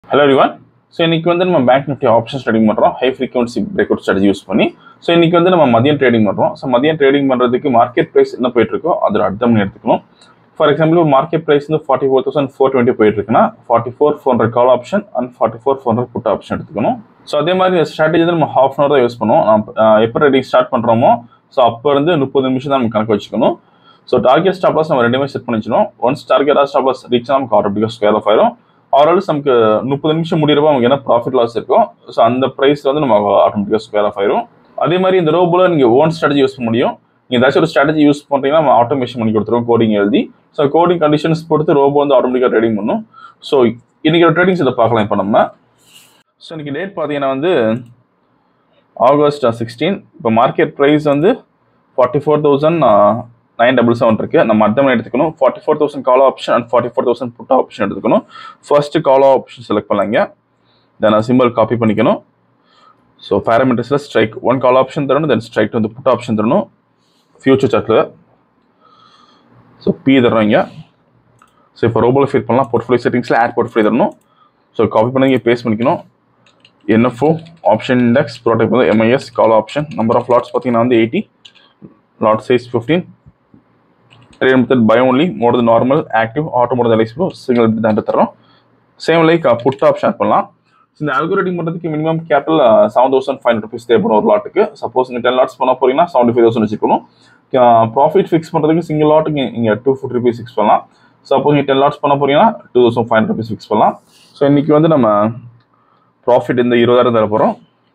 hello everyone so இன்னைக்கு வந்து நம்ம பேங்க் நிஃப்டி ஆப்ஷன்ஸ் ட்ரேடிங் பண்ணுறோம் high frequency break out strategy use பண்ணி ஸோ இன்னைக்கு வந்து நம்ம மதியம் ட்ரேடிங் பண்ணுறோம் ஸோ மதியம் ட்ரேடிங் பண்ணுறதுக்கு மார்க்கெட் ப்ரைஸ் என்ன போயிட்டு இருக்கோ அதோட அர்த்தம் எடுத்துக்கணும் ஃபார் எக்ஸாம்பிள் மார்க்கெட் ப்ரைஸ் வந்து forty four thousand four twenty போயிட்டு இருக்குன்னா forty four four hundred call option and forty four four hundred put option எடுத்துக்கணும் ஸோ அதே மாதிரி இந்த ஸ்ட்ராட்டஜி வந்து நம்ம ஹாஃப் அன் அவர் தான் யூஸ் பண்ணுவோம் நம்ம எப்போ ட்ரேடிங் ஸ்டார்ட் பண்ணுறோமோ ஸோ அப்போ இருந்து முப்பது நிமிஷம் தான் நம்ம கணக்கு வச்சுக்கணும் ஸோ டார்கெட் ஸ்டாப் லாஸ் நம்ம ரெண்டுமே செட் பண்ணி வச்சிடும் once target stop loss reach நமக்கு ஆட்டோமேட்டிக்காக ஸ்கொயர் ஆஃப் ஆயிரும் ஆர்எல்ஸ் நமக்கு முப்பது நிமிஷம் முடியிறப்ப நமக்கு என்ன ப்ராஃபிட் லாஸ் இருக்கும் ஸோ அந்த ப்ரைஸ் வந்து நம்ம ஆட்டோமேட்டிக்காக ஸ்கொயர் ஆஃப் ஆயிரும் அதே மாதிரி இந்த ரோபோல நீங்கள் ஓன் ஸ்ட்ராட்டஜி யூஸ் பண்ண முடியும் நீங்கள் ஏதாச்சும் ஒரு ஸ்ட்ராட்டஜி யூஸ் பண்ணுறீங்கன்னா நம்ம ஆட்டோமேஷன் பண்ணி கொடுத்துருவோம் கோடிங் எழுதி ஸோ கோடிங் கண்டிஷன்ஸ் பொறுத்து ரோபோ வந்து ஆட்டோமேட்டிக்காக ட்ரேடிங் பண்ணும் ஸோ இன்னைக்கு ஒரு ட்ரேடிங்ஸ் இதை பார்க்கலாம் இப்போ நம்ம ஸோ இன்னைக்கு டேட் பார்த்தீங்கன்னா வந்து ஆகஸ்ட் சிக்ஸ்டீன் இப்போ மார்க்கெட் ப்ரைஸ் வந்து forty four thousand nine double seven இருக்கு நம்ம அர்த்தம் எடுத்துக்கணும் forty four thousand call option and forty four thousand put option எடுத்துக்கணும் ஃபர்ஸ்ட் கால் ஆப்ஷன் செலக்ட் பண்ணலாங்க தென் சிம்பிள் காப்பி பண்ணிக்கணும் ஸோ பேராமீட்டர்ஸில் ஸ்ட்ரைக் ஒன் கால் ஆப்ஷன் தரணும் தென் ஸ்ட்ரைக் வந்து புட் ஆப்ஷன் தரணும் ஃபியூச்சர் சார்ட்டில் ஸோ பி தர்றோங்க ஸோ இப்போ ரோபோவில் ஃபிட் பண்ணலாம் போர்ட்ஃபோலியோ செட்டிங்ஸில் ஆட் போர்ட்ஃபோலியோ தரணும் ஸோ காப்பி பண்ணி பேஸ்ட் பண்ணிக்கணும் என்எஃப்ஓ ஆப்ஷன் இண்டெக்ஸ் ப்ராடக்ட் வந்து MIS call option number of lots பார்த்தீங்கன்னா வந்து eighty lot size fifteen trade method buy only more the normal active auto mode எலைஸ்போ single தான் தரோம் சேம் லைக் புட் ஆப்ஷன் பண்ணலாம் இந்த அல்கோரேட்டிங் பண்ணுறதுக்கு minimum capital seven thousand five hundred rupees தேவைப்படும் ஒரு லாட்டுக்கு சப்போஸ் நீங்கள் டென் லாட்ஸ் பண்ண போறீங்கன்னா செவன்டி ஃபைவ் தௌசண்ட் வச்சுக்கணும் ப்ராஃபிட் ஃபிக்ஸ் பண்ணுறதுக்கு சிங்கிள் லாட்டுக்கு இங்கே டூ ஃபிஃப்டி ருபீஸ் ஃபிக்ஸ் பண்ணலாம் சப்போஸ் நீங்கள் டென் லாட்ஸ் பண்ண போறீங்கன்னா two thousand five hundred rupees fix பண்ணலாம் ஸோ இன்னைக்கு வந்து நம்ம ப்ராஃபிட் இந்த இருபதாயிரம் தர போகிறோம்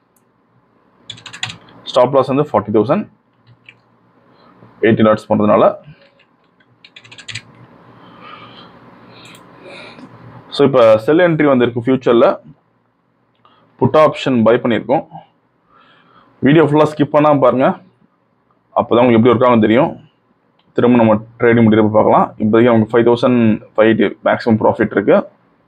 ஸ்டாப் லாஸ் வந்து ஃபார்ட்டி தௌசண்ட் எயிட்டி லாட்ஸ் பண்ணுறதுனால ஸோ இப்போ செல் என்ட்ரி வந்திருக்கு ஃபியூச்சரில் புட் ஆப்ஷன் பை பண்ணியிருக்கோம் வீடியோ ஃபுல்லாக ஸ்கிப் பண்ணாமல் பாருங்கள் அப்போ தான் உங்களுக்கு எப்படி இருக்காங்கன்னு தெரியும் திரும்ப நம்ம ட்ரேடிங் முடிகிறப்ப பார்க்கலாம் இப்போதைக்கு நமக்கு five thousand five eighty maximum profit இருக்குது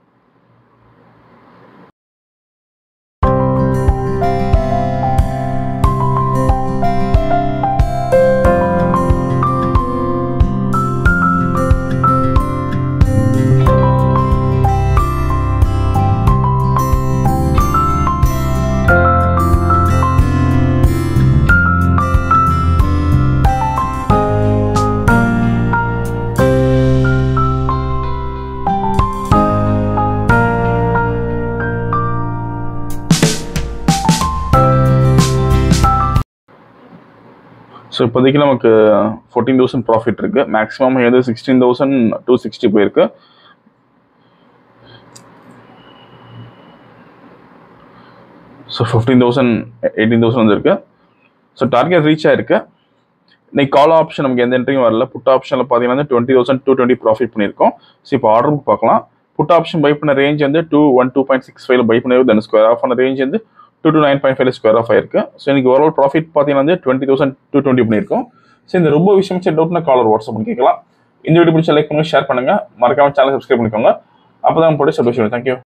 ஸோ இப்போதைக்கு நமக்கு ஃபோர்டீன் தௌசண்ட் ப்ராஃபிட் இருக்கு மேக்ஸிமம் எது சிக்ஸ்டீன் தௌசண்ட் டூ சிக்ஸ்டி போயிருக்கு so fifteen thousand eighteen thousand வந்துருக்கு ஸோ டார்கெட் ரீச் ஆயிருக்கு இன்னைக்கு கால் ஆப்ஷன் நமக்கு எந்த என்ட்ரியும் வரல புட் ஆப்ஷனில் பார்த்தீங்கன்னா twenty thousand two twenty profit பண்ணியிருக்கோம் ஸோ இப்போ ஆர்டர் புக் பார்க்கலாம் புட் ஆப்ஷன் பை பண்ண ரேஞ்ச் வந்து two one two point six ஃபைவ்ல பை பண்ணி தென் ஸ்கொயர் ஆஃப் ஆன ரேஞ்ச் வந்து two two nine point five square off ஆயிருக்கு ஸோ இன்னைக்கு ஓவரால் ப்ராஃபிட் பார்த்தீங்கன்னா வந்து டுவெண்ட்டி தௌசண்ட் டூ டுவெண்ட்டி பண்ணியிருக்கோம் ஸோ இந்த ரொம்ப விஷயம் டவுட்னா காலர் வாட்ஸ்அப் பண்ணி கேட்கலாம் இந்த வீடியோ பிடிச்ச லைக் பண்ணுங்க ஷேர் பண்ணுங்க மறக்காம சேனல் சப்ஸ்கிரைப் பண்ணிக்கோங்க அப்போ தான் போட்டு சப்ஸ்கிரைப் தேங்க்யூ